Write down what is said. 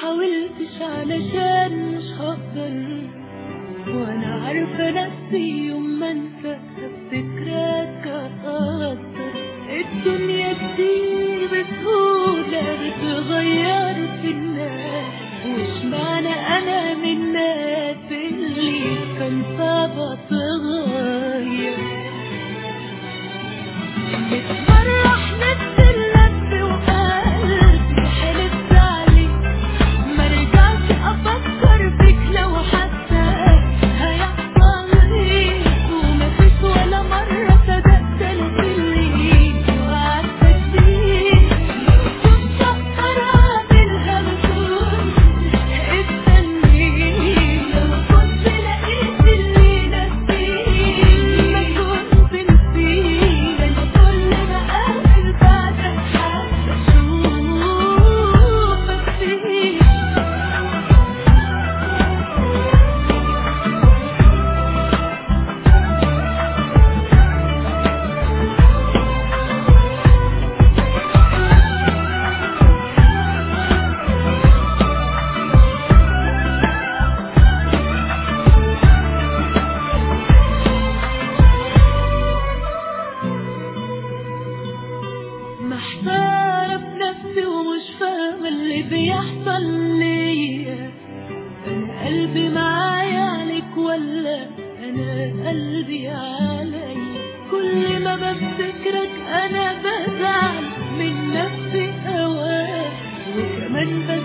حاولتش علشان مش هقدر وانا عارفة نفسي يوم ما انسى افتكرك اكتر الدنيا كتير بسهولة بتغير في الناس وش معنى انا من الناس اللي كان صعب تغير بتفرح نفس اللف وقلبي حلفت عليك ما رجعش افكر فيك لو حتى هيحصل ايه ومفيش ولا مرة صدقت انا في اللي وقعدت كتير كنت اقدر اعملها بكل استني لو كنت لقيت اللي نسيت ما كنت نسيت انا كل ما اقابل بعدك حاسة اشوفك فيه محتارة بنفسي ومش فاهمة اللي بيحصل ليا أنا قلبي معايا عليك ولا أنا قلبي عليا كل ما بفتكرك أنا بزعل من نفسي أوقات وكمان بزعل